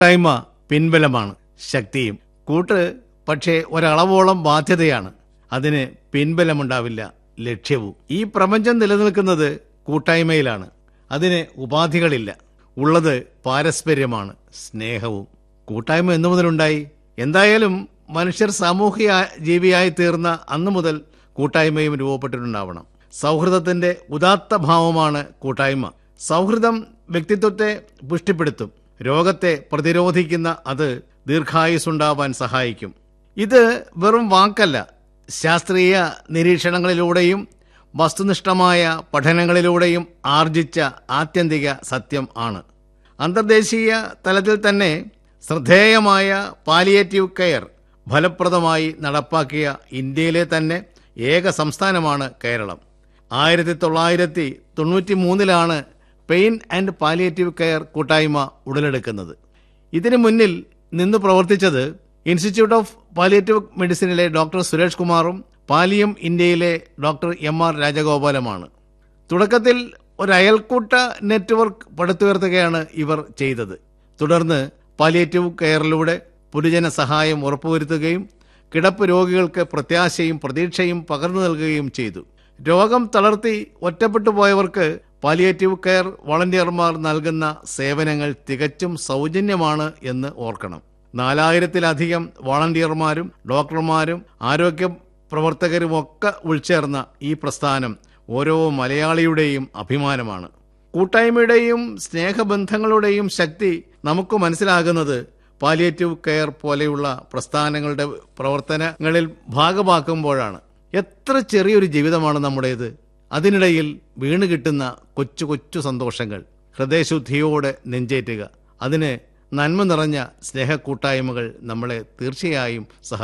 കൂട്ടായ്മ പിൻബലമാണ് ശക്തിയും കൂട്ട് പക്ഷേ ഒരളവോളം ബാധ്യതയാണ് അതിന് പിൻബലമുണ്ടാവില്ല ലക്ഷ്യവും ഈ പ്രപഞ്ചം നിലനിൽക്കുന്നത് കൂട്ടായ്മയിലാണ് അതിന് ഉപാധികളില്ല ഉള്ളത് പാരസ്പര്യമാണ് സ്നേഹവും കൂട്ടായ്മ എന്നു മുതലുണ്ടായി എന്തായാലും മനുഷ്യർ സാമൂഹിക ജീവിയായി തീർന്ന അന്നു മുതൽ കൂട്ടായ്മയും രൂപപ്പെട്ടിട്ടുണ്ടാവണം സൗഹൃദത്തിന്റെ ഉദാത്ത ഭാവമാണ് കൂട്ടായ്മ സൗഹൃദം വ്യക്തിത്വത്തെ പുഷ്ടിപ്പെടുത്തും രോഗത്തെ പ്രതിരോധിക്കുന്ന അത് ദീർഘായുസുണ്ടാവാൻ സഹായിക്കും ഇത് വെറും വാക്കല്ല ശാസ്ത്രീയ നിരീക്ഷണങ്ങളിലൂടെയും വസ്തുനിഷ്ഠമായ പഠനങ്ങളിലൂടെയും ആർജിച്ച ആത്യന്തിക സത്യം ആണ് അന്തർദേശീയ തലത്തിൽ തന്നെ ശ്രദ്ധേയമായ പാലിയേറ്റീവ് കെയർ ഫലപ്രദമായി നടപ്പാക്കിയ ഇന്ത്യയിലെ തന്നെ ഏക സംസ്ഥാനമാണ് കേരളം ആയിരത്തി തൊള്ളായിരത്തി തൊണ്ണൂറ്റി മൂന്നിലാണ് പെയിൻ ആൻഡ് പാലിയേറ്റീവ് കെയർ കൂട്ടായ്മ ഉടലെടുക്കുന്നത് ഇതിനു മുന്നിൽ നിന്ന് പ്രവർത്തിച്ചത് ഇൻസ്റ്റിറ്റ്യൂട്ട് ഓഫ് പാലിയേറ്റീവ് മെഡിസിനിലെ ഡോക്ടർ സുരേഷ് കുമാറും പാലിയം ഇന്ത്യയിലെ ഡോക്ടർ എം ആർ രാജഗോപാലുമാണ് തുടക്കത്തിൽ ഒരു അയൽക്കൂട്ട നെറ്റ്വർക്ക് പടുത്തുയർത്തുകയാണ് ഇവർ ചെയ്തത് തുടർന്ന് പാലിയേറ്റീവ് കെയറിലൂടെ പൊതുജന സഹായം ഉറപ്പുവരുത്തുകയും കിടപ്പ് രോഗികൾക്ക് പ്രത്യാശയും പ്രതീക്ഷയും പകർന്നു നൽകുകയും ചെയ്തു രോഗം തളർത്തി ഒറ്റപ്പെട്ടു പോയവർക്ക് പാലിയേറ്റീവ് കെയർ വളണ്ടിയർമാർ നൽകുന്ന സേവനങ്ങൾ തികച്ചും സൗജന്യമാണ് എന്ന് ഓർക്കണം നാലായിരത്തിലധികം വളണ്ടിയർമാരും ഡോക്ടർമാരും ആരോഗ്യ പ്രവർത്തകരുമൊക്കെ ഉൾച്ചേർന്ന ഈ പ്രസ്ഥാനം ഓരോ മലയാളിയുടെയും അഭിമാനമാണ് കൂട്ടായ്മയുടെയും സ്നേഹബന്ധങ്ങളുടെയും ശക്തി നമുക്ക് മനസ്സിലാകുന്നത് പാലിയേറ്റീവ് കെയർ പോലെയുള്ള പ്രസ്ഥാനങ്ങളുടെ പ്രവർത്തനങ്ങളിൽ ഭാഗമാക്കുമ്പോഴാണ് എത്ര ചെറിയൊരു ജീവിതമാണ് നമ്മുടേത് അതിനിടയിൽ വീണ് കിട്ടുന്ന കൊച്ചു കൊച്ചു സന്തോഷങ്ങൾ ഹൃദയശുദ്ധിയോടെ നെഞ്ചേറ്റുക അതിന് നന്മ നിറഞ്ഞ സ്നേഹക്കൂട്ടായ്മകൾ നമ്മളെ തീർച്ചയായും സഹായിക്കും